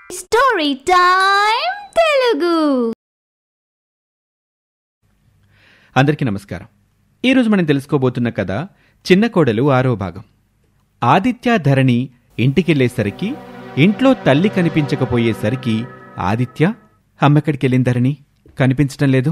story time Telugu అందరికీ నమస్కారం ఈరోజు మనం తెలుసుకోబోతున్న కథ చిన్న కోడలు ఆరో భాగం ఆదిత్య ధరణి ఇంటికెళ్లేసరికి ఇంట్లో తల్లి కనిపించకపోయేసరికి ఆదిత్య అమ్మెక్కడికెళ్ళింది ధరణి కనిపించటం లేదు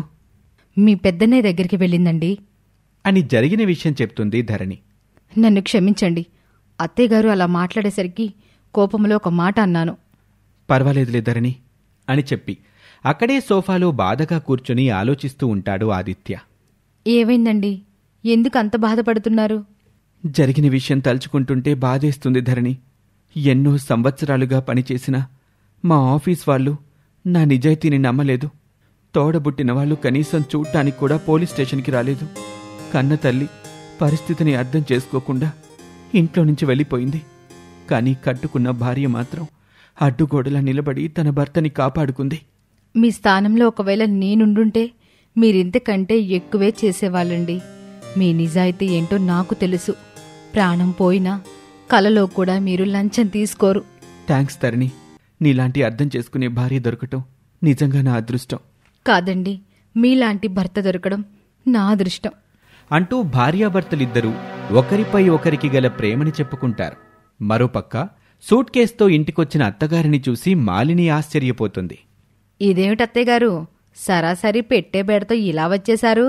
మీ పెద్దన్నయ్య దగ్గరికి వెళ్ళిందండి అని జరిగిన విషయం చెప్తుంది ధరణి నన్ను క్షమించండి అత్తయ్యగారు అలా మాట్లాడేసరికి కోపంలో ఒక మాట అన్నాను పర్వాలేదులే ధరణి అని చెప్పి అక్కడే సోఫాలో బాధగా కూర్చుని ఆలోచిస్తూ ఉంటాడు ఆదిత్య ఏమైందండి ఎందుకు అంత బాధపడుతున్నారు జరిగిన విషయం తలుచుకుంటుంటే బాధేస్తుంది ధరణి ఎన్నో సంవత్సరాలుగా పనిచేసిన మా ఆఫీస్ వాళ్ళు నా నిజాయితీని నమ్మలేదు తోడబుట్టిన వాళ్ళు కనీసం చూడటానికి కూడా పోలీస్ స్టేషన్కి రాలేదు కన్న తల్లి పరిస్థితిని అర్థం చేసుకోకుండా ఇంట్లో నుంచి వెళ్ళిపోయింది కానీ కట్టుకున్న భార్య మాత్రం అడ్డుగోడలా నిలబడి తన భర్తని కాపాడుకుంది మీ స్థానంలో ఒకవేళ నేనుండుంటే మీరింతకంటే ఎక్కువే చేసేవాళ్ళండి మీ నిజాయితీ ఏంటో నాకు తెలుసు ప్రాణం పోయినా కలలో కూడా మీరు లంచం తీసుకోరు థ్యాంక్స్ ధరణి నీలాంటి అర్థం చేసుకునే భార్య దొరకటం నిజంగా నా అదృష్టం కాదండి మీలాంటి భర్త దొరకడం నా అదృష్టం అంటూ భార్యాభర్తలిద్దరూ ఒకరిపై ఒకరికి గల ప్రేమని చెప్పుకుంటారు మరోపక్క సూట్ కేసుతో ఇంటికొచ్చిన అత్తగారిని చూసి మాలిని ఆశ్చర్యపోతుంది ఇదేమిటి అత్తయ్యగారు సరాసరి పెట్టే బేడతో ఇలా వచ్చేశారు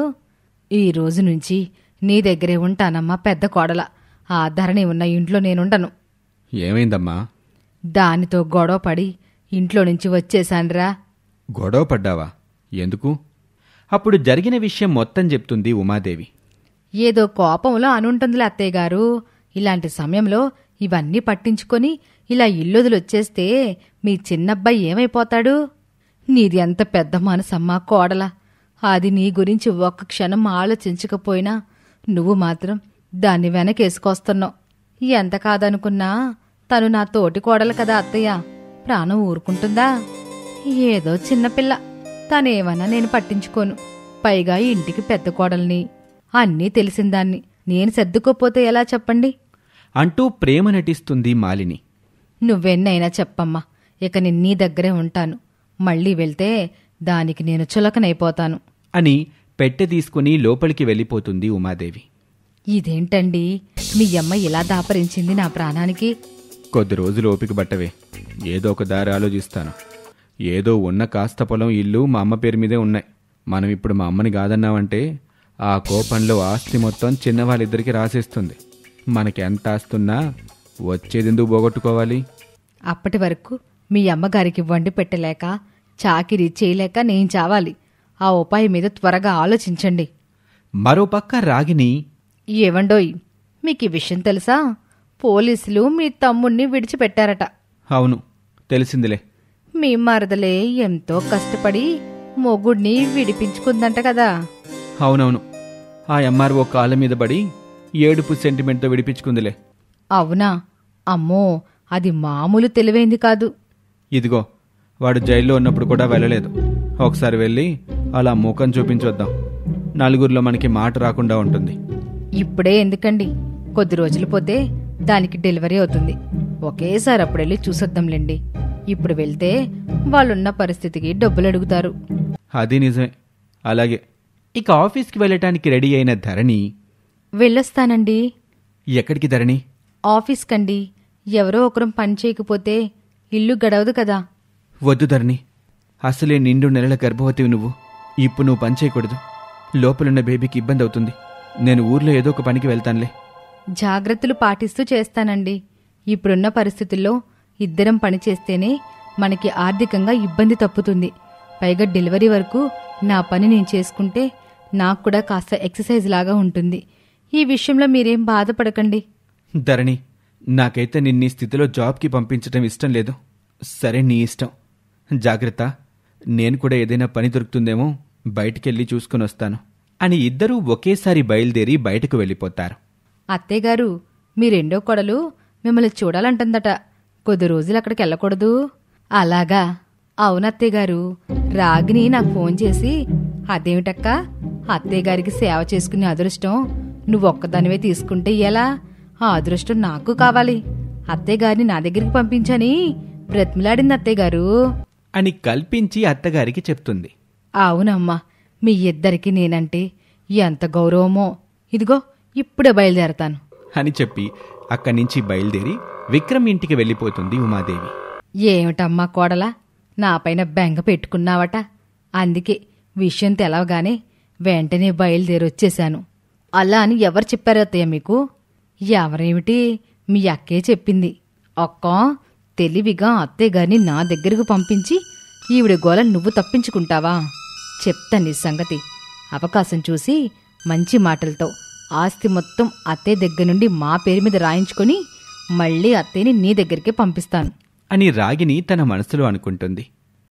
ఈ రోజు నుంచి నీ దగ్గరే ఉంటానమ్మా పెద్ద కోడల ఆ ధరణి ఉన్న ఇంట్లో నేనుండను ఏమైందమ్మా దానితో గొడవ పడి ఇంట్లో నుంచి వచ్చేశాన్రా గొడవ పడ్డావా ఎందుకు అప్పుడు జరిగిన విషయం మొత్తం చెప్తుంది ఉమాదేవి ఏదో కోపంలో అనుంటుందిలే అత్తయ్య గారు ఇలాంటి సమయంలో ఇవన్నీ పట్టించుకొని ఇలా ఇల్లొదిలొచ్చేస్తే మీ చిన్నబ్బాయి ఏమైపోతాడు నీది ఎంత పెద్ద మనసమ్మా కోడల అది నీ గురించి ఒక్క క్షణం ఆలోచించకపోయినా నువ్వు మాత్రం దాన్ని వెనకేసుకొస్తున్నావు ఎంత కాదనుకున్నా తను నా తోటి కోడలు కదా అత్తయ్య ప్రాణం ఊరుకుంటుందా ఏదో చిన్నపిల్ల తనేమన్నా నేను పట్టించుకోను పైగా ఇంటికి పెద్ద కోడల్ని అన్నీ తెలిసిందాన్ని నేను సర్దుకోపోతే ఎలా చెప్పండి అంటూ ప్రేమ నటిస్తుంది మాలిని నువ్వెన్నైనా చెప్పమ్మా ఇక నేను నీ దగ్గరే ఉంటాను మళ్ళీ వెళ్తే దానికి నేను చులకనైపోతాను అని పెట్టె తీసుకుని లోపలికి వెళ్ళిపోతుంది ఉమాదేవి ఇదేంటండి మీ అమ్మ ఇలా దాపరించింది నా ప్రాణానికి కొద్ది రోజులు ఓపిక పట్టవే ఏదో ఒక దారి ఆలోచిస్తాను ఏదో ఉన్న కాస్త పొలం ఇల్లు మా అమ్మ పేరు మీదే ఉన్నాయి మనం ఇప్పుడు మా అమ్మని కాదన్నామంటే ఆ కోపంలో ఆస్తి మొత్తం చిన్న వాళ్ళిద్దరికి రాసేస్తుంది మనకి ఎంత ఆస్తున్నా వచ్చేదెందుకు పోగొట్టుకోవాలి అప్పటి వరకు మీ అమ్మగారికి వండి పెట్టలేక చాకిరీ చేయలేక నేను చావాలి ఆ ఉపాయం మీద త్వరగా ఆలోచించండి మరోపక్క రాగిని ఏవండోయ్ మీకు ఈ విషయం తెలుసా పోలీసులు మీ తమ్ముణ్ణి విడిచిపెట్టారట అవును తెలిసిందిలే మీ మరదలే ఎంతో కష్టపడి మొగుడిని విడిపించుకుందంట కదా అవునవును ఆ ఎంఆర్ఓ కాళ్ళ మీద పడి ఏడుపు సెంటిమెంట్తో విడిపించుకుందిలే అవునా అమ్మో అది మామూలు తెలివైంది కాదు ఇదిగో వాడు జైల్లో ఉన్నప్పుడు కూడా వెళ్ళలేదు ఒకసారి వెళ్ళి అలా ముఖం చూపించొద్దాం నలుగురిలో మనకి మాట రాకుండా ఉంటుంది ఇప్పుడే ఎందుకండి కొద్ది రోజులు పోతే దానికి డెలివరీ అవుతుంది ఒకేసారి అప్పుడెళ్ళి చూసొద్దాంలేండి ఇప్పుడు వెళ్తే వాళ్ళున్న పరిస్థితికి డబ్బులు అడుగుతారు అది నిజమే అలాగే ఇక ఆఫీస్కి వెళ్ళటానికి రెడీ అయిన ధరణి వెళ్ళొస్తానండి ఎక్కడికి ధరణి ఆఫీస్ కండి ఎవరో ఒకరం పని చేయకపోతే ఇల్లు గడవదు కదా వద్దు ధరణి అసలే నిండు నెలల గర్భవతివి నువ్వు ఇప్పుడు నువ్వు పని చేయకూడదు లోపలున్న బేబీకి ఇబ్బంది అవుతుంది నేను ఊర్లో ఏదో ఒక పనికి వెళ్తానులే జాగ్రత్తలు పాటిస్తూ చేస్తానండి ఇప్పుడున్న పరిస్థితుల్లో ఇద్దరం పని చేస్తేనే మనకి ఆర్థికంగా ఇబ్బంది తప్పుతుంది పైగా డెలివరీ వరకు నా పని నేను చేసుకుంటే నాకు కూడా కాస్త ఎక్సర్సైజ్ లాగా ఉంటుంది ఈ విషయంలో మీరేం బాధపడకండి ధరణి నాకైతే నిన్నీ స్థితిలో జాబ్కి పంపించడం ఇష్టం లేదు సరే నీ ఇష్టం జాగ్రత్త నేను కూడా ఏదైనా పని దొరుకుతుందేమో బయటికెళ్ళి చూసుకుని వస్తాను అని ఇద్దరూ ఒకేసారి బయలుదేరి బయటకు వెళ్ళిపోతారు అత్తయ్యగారు మీ రెండో కొడలు మిమ్మల్ని చూడాలంటుందట కొద్ది రోజులు అక్కడికి వెళ్ళకూడదు అలాగా అవునత్తయ్యగారు రాగిని నాకు ఫోన్ చేసి అదేమిటక్క అత్తయ్యగారికి సేవ చేసుకునే అదృష్టం నువ్వొక్కదానివే తీసుకుంటే ఎలా ఆ అదృష్టం నాకు కావాలి అత్తయ్యగారిని నా దగ్గరికి పంపించని బ్రతిమలాడింది అత్తయ్య గారు అని కల్పించి అత్తగారికి చెప్తుంది అవునమ్మా మీ ఇద్దరికి నేనంటే ఎంత గౌరవమో ఇదిగో ఇప్పుడే బయలుదేరతాను అని చెప్పి అక్కడి నుంచి బయలుదేరి విక్రమ్ ఇంటికి వెళ్ళిపోతుంది ఉమాదేవి ఏమిటమ్మా కోడలా నాపైన బెంగ పెట్టుకున్నావట అందుకే విషయం తెలవగానే వెంటనే బయలుదేరి వచ్చేశాను అలా అని ఎవరు చెప్పారు అత్తయ్య మీకు ఎవరేమిటి మీ అక్కే చెప్పింది అక్క తెలివిగా అత్తయ్య గారిని నా దగ్గరకు పంపించి ఈవిడ గోల నువ్వు తప్పించుకుంటావా చెప్తా నీ సంగతి అవకాశం చూసి మంచి మాటలతో ఆస్తి మొత్తం అత్తయ్య దగ్గర నుండి మా పేరు మీద రాయించుకొని మళ్ళీ అత్తయ్యని నీ దగ్గరికి పంపిస్తాను అని రాగిని తన మనసులో అనుకుంటుంది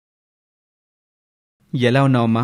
ఎలా ఉన్నావమ్మా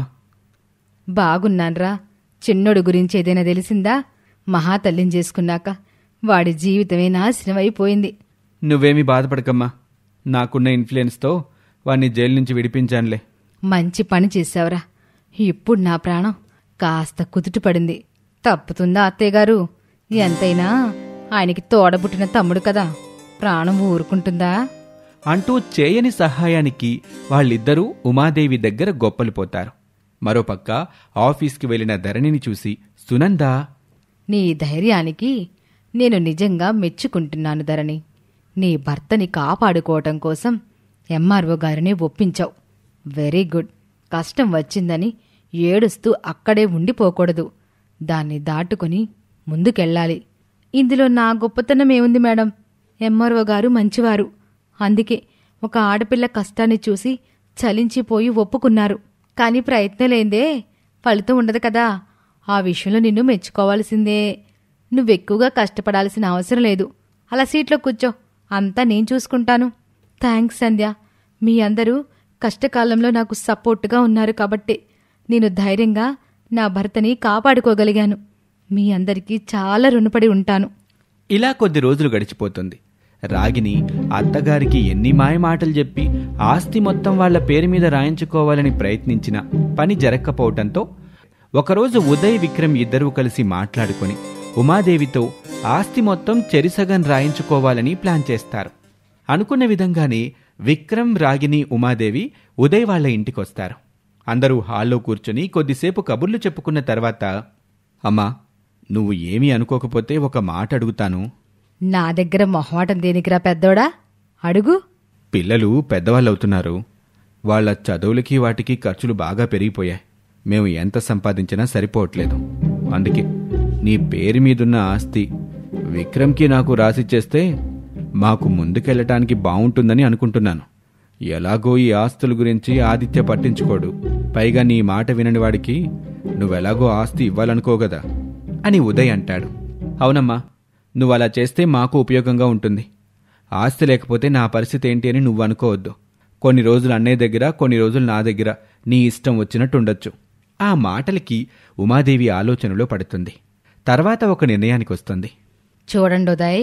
బాగున్నాన్రా చిన్నోడు గురించి ఏదైనా తెలిసిందా మహాతల్లిని చేసుకున్నాక వాడి జీవితమే నాశనం అయిపోయింది నువ్వేమీ బాధపడకమ్మా నాకున్న ఇన్ఫ్లుయెన్స్తో వాణ్ణి జైలు నుంచి విడిపించానులే మంచి పని చేశావురా ఇప్పుడు నా ప్రాణం కాస్త కుదుటపడింది తప్పుతుందా అత్తయ్య గారు ఎంతైనా ఆయనకి తోడబుట్టిన తమ్ముడు కదా ప్రాణం ఊరుకుంటుందా అంటూ చేయని సహాయానికి వాళ్ళిద్దరూ ఉమాదేవి దగ్గర గొప్పలు పోతారు మరోపక్క ఆఫీస్కి వెళ్లిన ధరణిని చూసి సునంద నీ ధైర్యానికి నేను నిజంగా మెచ్చుకుంటున్నాను ధరణి నీ భర్తని కాపాడుకోవటం కోసం ఎంఆర్ఓ గారిని ఒప్పించావు వెరీ గుడ్ కష్టం వచ్చిందని ఏడుస్తూ అక్కడే ఉండిపోకూడదు దాన్ని దాటుకొని ముందుకెళ్ళాలి ఇందులో నా గొప్పతనం ఏముంది మేడం ఎంఆర్ఓ గారు మంచివారు అందుకే ఒక ఆడపిల్ల కష్టాన్ని చూసి చలించిపోయి ఒప్పుకున్నారు కానీ ప్రయత్నలేందే ఫలితం ఉండదు కదా ఆ విషయంలో నిన్ను మెచ్చుకోవాల్సిందే నువ్వెక్కువగా కష్టపడాల్సిన అవసరం లేదు అలా సీట్లో కూర్చో అంతా నేను చూసుకుంటాను థ్యాంక్స్ సంధ్య మీ అందరూ కష్టకాలంలో నాకు సపోర్టుగా ఉన్నారు కాబట్టి నేను ధైర్యంగా నా భర్తని కాపాడుకోగలిగాను మీ అందరికీ చాలా రుణపడి ఉంటాను ఇలా కొద్ది రోజులు గడిచిపోతుంది రాగిని అత్తగారికి ఎన్ని మాయమాటలు చెప్పి ఆస్తి మొత్తం వాళ్ళ పేరు మీద రాయించుకోవాలని ప్రయత్నించినా పని జరక్కపోవటంతో ఒకరోజు ఉదయ్ విక్రమ్ ఇద్దరూ కలిసి మాట్లాడుకొని ఉమాదేవితో ఆస్తి మొత్తం చెరిసగం రాయించుకోవాలని ప్లాన్ చేస్తారు అనుకున్న విధంగానే విక్రమ్ రాగిని ఉమాదేవి ఉదయ్ వాళ్ళ ఇంటికొస్తారు అందరూ హాల్లో కూర్చొని కొద్దిసేపు కబుర్లు చెప్పుకున్న తర్వాత అమ్మా నువ్వు ఏమీ అనుకోకపోతే ఒక మాట అడుగుతాను నా దగ్గర మొహమాటం దేనికిరా పెద్దోడా అడుగు పిల్లలు పెద్దవాళ్ళవుతున్నారు వాళ్ళ చదువులకి వాటికి ఖర్చులు బాగా పెరిగిపోయాయి మేము ఎంత సంపాదించినా సరిపోవట్లేదు అందుకే నీ పేరు మీదున్న ఆస్తి విక్రమ్కి నాకు రాసిచ్చేస్తే మాకు ముందుకెళ్ళటానికి బావుంటుందని అనుకుంటున్నాను ఎలాగో ఈ ఆస్తుల గురించి ఆదిత్య పట్టించుకోడు పైగా నీ మాట వినని వాడికి నువ్వెలాగో ఆస్తి ఇవ్వాలనుకోగదా అని ఉదయ్ అంటాడు అవునమ్మా నువ్వు అలా చేస్తే మాకు ఉపయోగంగా ఉంటుంది ఆస్తి లేకపోతే నా పరిస్థితి ఏంటి అని నువ్వు అనుకోవద్దు కొన్ని రోజులు అన్నయ్య దగ్గర కొన్ని రోజులు నా దగ్గర నీ ఇష్టం వచ్చినట్టు ఉండొచ్చు ఆ మాటలకి ఉమాదేవి ఆలోచనలో పడుతుంది తర్వాత ఒక నిర్ణయానికి వస్తుంది చూడండి ఉదయ్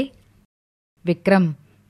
విక్రమ్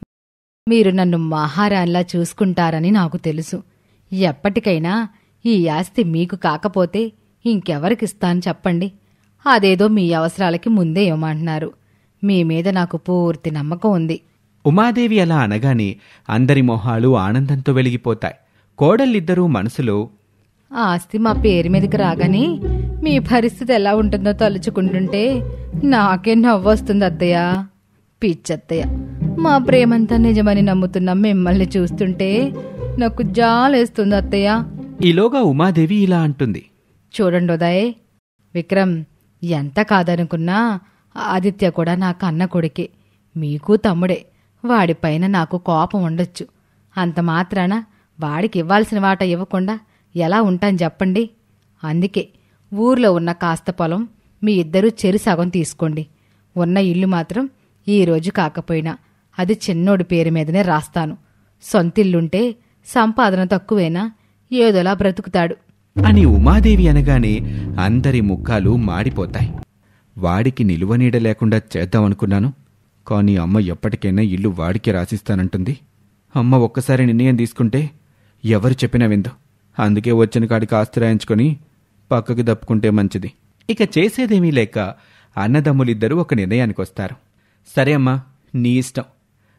మీరు నన్ను మహారాణిలా చూసుకుంటారని నాకు తెలుసు ఎప్పటికైనా ఈ ఆస్తి మీకు కాకపోతే ఇంకెవరికిస్తాను చెప్పండి అదేదో మీ అవసరాలకి ముందే ఇవ్వమంటున్నారు మీ మీద నాకు పూర్తి నమ్మకం ఉంది ఉమాదేవి అలా అనగానే అందరి మొహాలు ఆనందంతో వెలిగిపోతాయి కోడళ్ళిద్దరూ మనసులో ఆ ఆస్తి మా పేరు మీదకి రాగానే మీ పరిస్థితి ఎలా ఉంటుందో తలుచుకుంటుంటే నాకే నవ్వొస్తుంది అత్తయ్య పిచ్చత్తయ్య మా ప్రేమంతా నిజమని నమ్ముతున్న మిమ్మల్ని చూస్తుంటే నాకు జాలేస్తుంది అత్తయ్య ఈలోగా ఉమాదేవి ఇలా అంటుంది చూడండి ఉదయ్ విక్రమ్ ఎంత కాదనుకున్నా ఆదిత్య కూడా నా కన్న కొడుకే మీకు తమ్ముడే వాడిపైన నాకు కోపం ఉండొచ్చు అంత మాత్రాన వాడికి ఇవ్వాల్సిన వాట ఇవ్వకుండా ఎలా ఉంటాను చెప్పండి అందుకే ఊర్లో ఉన్న కాస్త పొలం మీ ఇద్దరూ చెరు సగం తీసుకోండి ఉన్న ఇల్లు మాత్రం ఈ రోజు కాకపోయినా అది చిన్నోడి పేరు మీదనే రాస్తాను సొంతిల్లుంటే సంపాదన తక్కువేనా ఏదోలా బ్రతుకుతాడు అని ఉమాదేవి అనగానే అందరి ముఖాలు మాడిపోతాయి వాడికి నిలువ నీడ లేకుండా చేద్దామనుకున్నాను కానీ అమ్మ ఎప్పటికైనా ఇల్లు వాడికి రాసిస్తానంటుంది అమ్మ ఒక్కసారి నిర్ణయం తీసుకుంటే ఎవరు చెప్పినా విందు అందుకే వచ్చిన కాడికి ఆస్తి రాయించుకొని పక్కకి దప్పుకుంటే మంచిది ఇక చేసేదేమీ లేక అన్నదమ్ములిద్దరూ ఒక నిర్ణయానికి వస్తారు సరే అమ్మా నీ ఇష్టం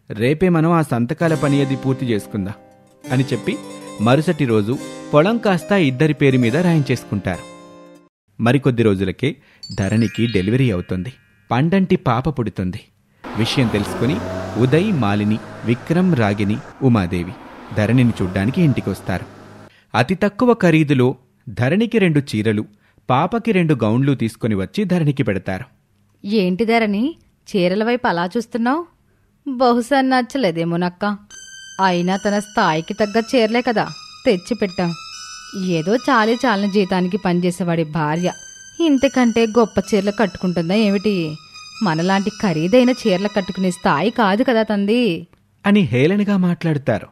రేపే మనం ఆ సంతకాల పని అది పూర్తి చేసుకుందాం అని చెప్పి మరుసటి రోజు పొలం కాస్త ఇద్దరి పేరు మీద రాయించేసుకుంటారు మరికొద్ది రోజులకే ధరణికి డెలివరీ అవుతుంది పండంటి పాప పుడుతుంది విషయం తెలుసుకుని ఉదయ్ మాలిని విక్రమ్ రాగిని ఉమాదేవి ధరణిని చూడ్డానికి ఇంటికొస్తారు అతి తక్కువ ఖరీదులో ధరణికి రెండు చీరలు పాపకి రెండు గౌన్లు తీసుకుని వచ్చి ధరణికి పెడతారు ఏంటి ధరని చీరల వైపు అలా చూస్తున్నావు బహుశా నచ్చలేదేమోనక్క అయినా తన స్థాయికి తగ్గ చీరలే కదా తెచ్చి పెట్టాం ఏదో చాలీ చాలని జీతానికి పనిచేసేవాడి భార్య ఇంతకంటే గొప్ప చీరలు కట్టుకుంటుందా ఏమిటి మనలాంటి ఖరీదైన చీరలు కట్టుకునే స్థాయి కాదు కదా తంది అని హేళనగా మాట్లాడుతారు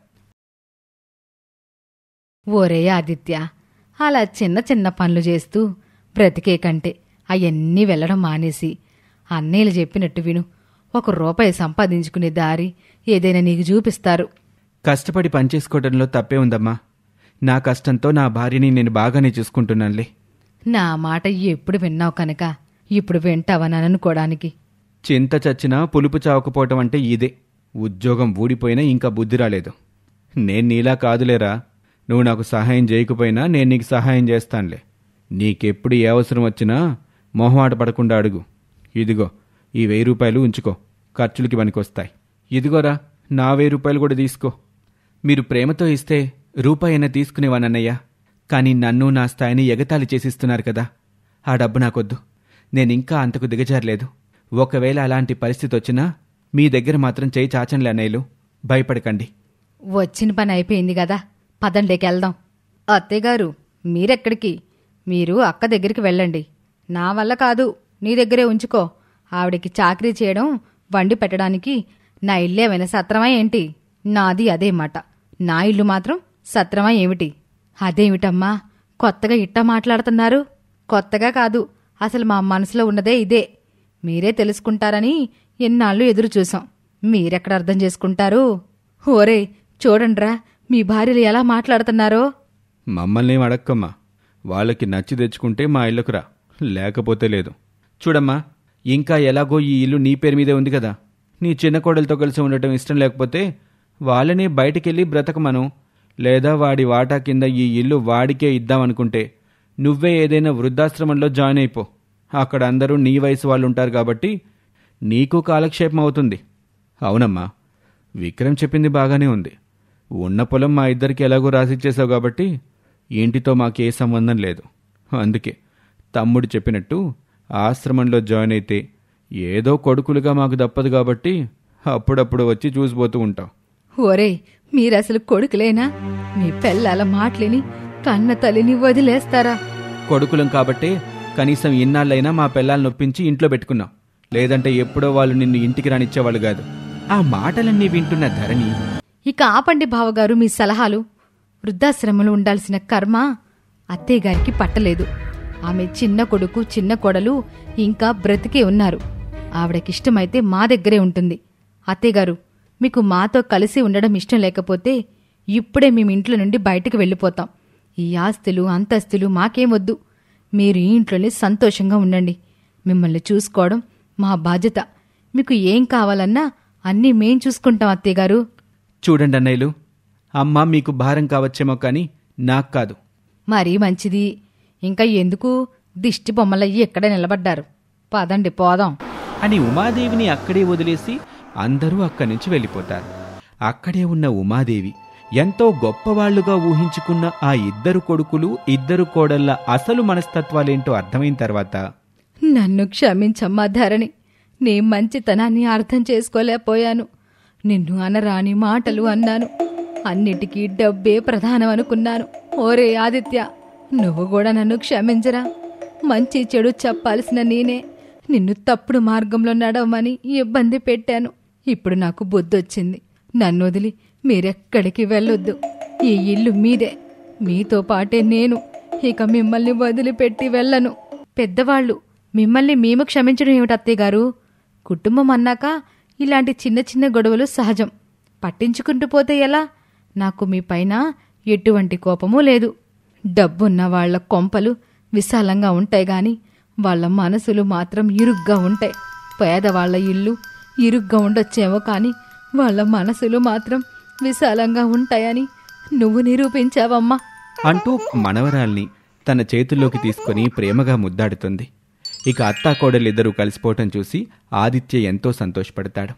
ఓరే ఆదిత్య అలా చిన్న చిన్న పనులు చేస్తూ బ్రతికే కంటే అవన్నీ వెళ్ళడం మానేసి అన్నయ్యలు చెప్పినట్టు విను ఒక రూపాయి సంపాదించుకునే దారి ఏదైనా నీకు చూపిస్తారు కష్టపడి పనిచేసుకోవడంలో తప్పే ఉందమ్మా నా కష్టంతో నా భార్యని నేను బాగానే చూసుకుంటున్నానులే నా మాట ఎప్పుడు విన్నావు కనుక ఇప్పుడు వింటావని అనుకోవడానికి చింత చచ్చినా పులుపు చావకపోవటం అంటే ఇదే ఉద్యోగం ఊడిపోయినా ఇంకా బుద్ధి రాలేదు నేను నీలా కాదులేరా నువ్వు నాకు సహాయం చేయకపోయినా నేను నీకు సహాయం చేస్తానులే నీకెప్పుడు ఏ అవసరం వచ్చినా మొహమాట పడకుండా అడుగు ఇదిగో ఈ వెయ్యి రూపాయలు ఉంచుకో ఖర్చులకి పనికొస్తాయి ఇదిగోరా నా వెయ్యి రూపాయలు కూడా తీసుకో మీరు ప్రేమతో ఇస్తే రూపాయి అయినా తీసుకునేవానన్నయ్యా కానీ నన్ను నా స్థాయిని ఎగతాళి చేసిస్తున్నారు కదా ఆ డబ్బు నాకొద్దు నేనింకా అంతకు దిగజారలేదు ఒకవేళ అలాంటి పరిస్థితి వచ్చినా మీ దగ్గర మాత్రం చేయి చాచంలే అన్నయ్యలు భయపడకండి వచ్చిన పని అయిపోయింది కదా పదండేకెళ్దాం అత్తయ్యగారు మీరెక్కడికి మీరు అక్క దగ్గరికి వెళ్ళండి నా వల్ల కాదు నీ దగ్గరే ఉంచుకో ఆవిడకి చాకరీ చేయడం వండి పెట్టడానికి నా ఇల్లేమైనా సత్రమా ఏంటి నాది అదే మాట నా ఇల్లు మాత్రం సత్రమా ఏమిటి అదేమిటమ్మా కొత్తగా ఇట్ట మాట్లాడుతున్నారు కొత్తగా కాదు అసలు మా మనసులో ఉన్నదే ఇదే మీరే తెలుసుకుంటారని ఎన్నాళ్ళు ఎదురు చూసాం మీరెక్కడ అర్థం చేసుకుంటారు ఓరే చూడండ్రా మీ భార్యలు ఎలా మాట్లాడుతున్నారో మమ్మల్ని ఏం అడక్కమ్మా వాళ్ళకి నచ్చి తెచ్చుకుంటే మా ఇళ్ళకు రా లేకపోతే లేదు చూడమ్మా ఇంకా ఎలాగో ఈ ఇల్లు నీ పేరు మీదే ఉంది కదా నీ చిన్న కోడలతో కలిసి ఉండటం ఇష్టం లేకపోతే వాళ్ళని బయటికెళ్ళి బ్రతకమను లేదా వాడి వాటా కింద ఈ ఇల్లు వాడికే ఇద్దామనుకుంటే నువ్వే ఏదైనా వృద్ధాశ్రమంలో జాయిన్ అయిపో అక్కడ అందరూ నీ వయసు వాళ్ళు ఉంటారు కాబట్టి నీకు కాలక్షేపం అవుతుంది అవునమ్మా విక్రమ్ చెప్పింది బాగానే ఉంది ఉన్న పొలం మా ఇద్దరికి ఎలాగో రాసిచ్చేసావు కాబట్టి ఇంటితో మాకే సంబంధం లేదు అందుకే తమ్ముడు చెప్పినట్టు ఆశ్రమంలో జాయిన్ అయితే ఏదో కొడుకులుగా మాకు తప్పదు కాబట్టి అప్పుడప్పుడు వచ్చి చూసిపోతూ ఉంటాం ఓరే మీరసలు కొడుకులేనా మీ పెళ్ళాల మాటలిని కన్న తల్లిని వదిలేస్తారా కొడుకులం కాబట్టే కనీసం ఇన్నాళ్ళైనా మా పిల్లల్ని నొప్పించి ఇంట్లో పెట్టుకున్నాం లేదంటే ఎప్పుడో వాళ్ళు నిన్ను ఇంటికి రానిచ్చేవాళ్ళు కాదు ఆ మాటలన్నీ వింటున్న ధరణి ఇక ఆపండి బావగారు మీ సలహాలు వృద్ధాశ్రమంలో ఉండాల్సిన కర్మ అత్తయ్య గారికి పట్టలేదు ఆమె చిన్న కొడుకు చిన్న కొడలు ఇంకా బ్రతికే ఉన్నారు ఆవిడకిష్టమైతే మా దగ్గరే ఉంటుంది అత్తయ్యగారు మీకు మాతో కలిసి ఉండడం ఇష్టం లేకపోతే ఇప్పుడే మేము ఇంట్లో నుండి బయటకు వెళ్ళిపోతాం ఈ ఆస్తులు అంతస్తులు మాకేమొద్దు మీరు ఈ ఇంట్లోనే సంతోషంగా ఉండండి మిమ్మల్ని చూసుకోవడం మా బాధ్యత మీకు ఏం కావాలన్నా అన్నీ మేం చూసుకుంటాం అత్తయ్యగారు చూడండి అన్నయ్యలు అమ్మ మీకు భారం కావచ్చేమో కానీ నాకు కాదు మరీ మంచిది ఇంకా ఎందుకు దిష్టి బొమ్మలయ్యి ఎక్కడ నిలబడ్డారు పదండి పోదాం అని ఉమాదేవిని అక్కడే వదిలేసి అందరూ అక్కడి నుంచి వెళ్ళిపోతారు అక్కడే ఉన్న ఉమాదేవి ఎంతో గొప్పవాళ్లుగా ఊహించుకున్న ఆ ఇద్దరు కొడుకులు ఇద్దరు కోడళ్ళ అసలు మనస్తత్వాలేంటో అర్థమైన తర్వాత నన్ను క్షమించమ్మా ధరణి నీ మంచితనాన్ని అర్థం చేసుకోలేకపోయాను నిన్ను అనరాని మాటలు అన్నాను అన్నిటికీ డబ్బే ప్రధానం అనుకున్నాను ఓరే ఆదిత్య నువ్వు కూడా నన్ను క్షమించరా మంచి చెడు చెప్పాల్సిన నేనే నిన్ను తప్పుడు మార్గంలో నడవమని ఇబ్బంది పెట్టాను ఇప్పుడు నాకు బుద్ధొచ్చింది నన్ను వదిలి మీరెక్కడికి వెళ్ళొద్దు ఈ ఇల్లు మీదే మీతో పాటే నేను ఇక మిమ్మల్ని వదిలిపెట్టి వెళ్ళను పెద్దవాళ్ళు మిమ్మల్ని మేము క్షమించడం ఏమిటి అత్తయ్య గారు కుటుంబం అన్నాక ఇలాంటి చిన్న చిన్న గొడవలు సహజం పట్టించుకుంటూ పోతే ఎలా నాకు మీ పైన ఎటువంటి కోపమూ లేదు డబ్బున్న వాళ్ళ కొంపలు విశాలంగా ఉంటాయి గాని వాళ్ళ మనసులు మాత్రం ఇరుగ్గా ఉంటాయి పేదవాళ్ల ఇల్లు ఇరుగ్గా ఉండొచ్చేమో కాని వాళ్ళ మనసులు మాత్రం విశాలంగా ఉంటాయని నువ్వు నిరూపించావమ్మా అంటూ మనవరాల్ని తన చేతుల్లోకి తీసుకొని ప్రేమగా ముద్దాడుతుంది ఇక అత్తాకోడలిద్దరూ కలిసిపోవటం చూసి ఆదిత్య ఎంతో సంతోషపడతాడు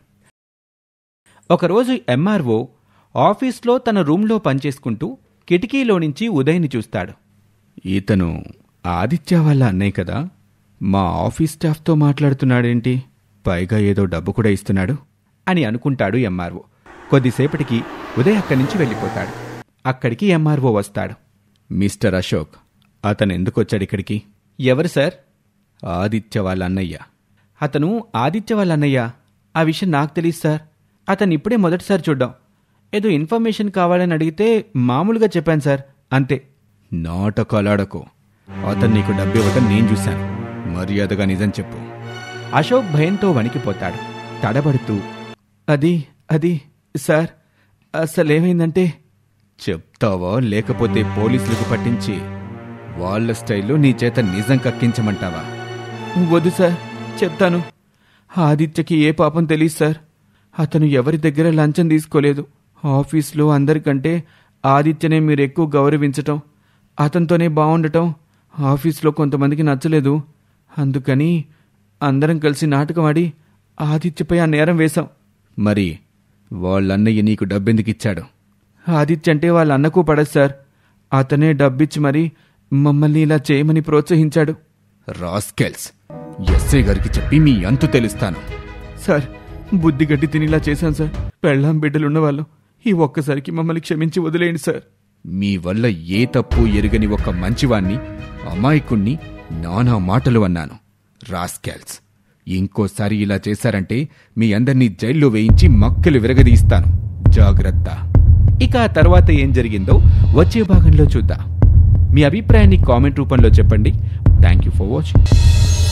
ఒకరోజు ఎంఆర్ఓ ఆఫీస్లో తన రూంలో పనిచేసుకుంటూ కిటికీలో నుంచి ఉదయ్ని చూస్తాడు ఇతను ఆదిత్య వాళ్ళ అన్నయ్య కదా మా ఆఫీస్ స్టాఫ్తో మాట్లాడుతున్నాడేంటి పైగా ఏదో డబ్బు కూడా ఇస్తున్నాడు అని అనుకుంటాడు ఎంఆర్ఓ కొద్దిసేపటికి ఉదయ్ అక్కడి నుంచి వెళ్ళిపోతాడు అక్కడికి ఎంఆర్ఓ వస్తాడు మిస్టర్ అశోక్ అతను ఎందుకు వచ్చాడు ఇక్కడికి ఎవరు సార్ ఆదిత్య వాళ్ళ అన్నయ్య అతను ఆదిత్య వాళ్ళ అన్నయ్య ఆ విషయం నాకు తెలియదు సార్ అతను ఇప్పుడే మొదటిసారి చూడ్డాం ఏదో ఇన్ఫర్మేషన్ కావాలని అడిగితే మామూలుగా చెప్పాను సార్ అంతే నాటకాలాడకు అతను నీకు డబ్బు ఇవ్వటం నేను చూశాను మర్యాదగా నిజం చెప్పు అశోక్ భయంతో వణికిపోతాడు తడబడుతూ అది అది సార్ అసలేమైందంటే చెప్తావా లేకపోతే పోలీసులకు పట్టించి వాళ్ళ స్టైల్లో నీ చేత నిజం కక్కించమంటావా వద్దు సార్ చెప్తాను ఆదిత్యకి ఏ పాపం తెలియదు సార్ అతను ఎవరి దగ్గర లంచం తీసుకోలేదు ఆఫీస్లో అందరికంటే ఆదిత్యనే మీరు ఎక్కువ గౌరవించటం అతనితోనే బాగుండటం ఆఫీస్లో కొంతమందికి నచ్చలేదు అందుకని అందరం కలిసి నాటకం ఆడి ఆదిత్యపై ఆ నేరం వేశాం మరి వాళ్ళన్నయ్య నీకు డబ్బెందుకు ఇచ్చాడు ఆదిత్య అంటే వాళ్ళ అన్నకు పడదు సార్ అతనే డబ్బిచ్చి మరి మమ్మల్ని ఇలా చేయమని ప్రోత్సహించాడు రాస్కెల్స్ ఎస్ఐ గారికి చెప్పి మీ అంతు తెలుస్తాను సార్ బుద్ధి గడ్డి తినిలా చేశాను సార్ పెళ్ళాం బిడ్డలున్న వాళ్ళు ఈ ఒక్కసారికి మమ్మల్ని క్షమించి వదిలేయండి సార్ మీ వల్ల ఏ తప్పు ఎరుగని ఒక మంచివాణ్ణి అమాయకుణ్ణి నానా మాటలు అన్నాను రాస్కెల్స్ ఇంకోసారి ఇలా చేశారంటే మీ అందరినీ జైల్లో వేయించి మక్కలు విరగదీస్తాను జాగ్రత్త ఇక ఆ తర్వాత ఏం జరిగిందో వచ్చే భాగంలో చూద్దాం మీ అభిప్రాయాన్ని కామెంట్ రూపంలో చెప్పండి థ్యాంక్ యూ ఫర్ వాచింగ్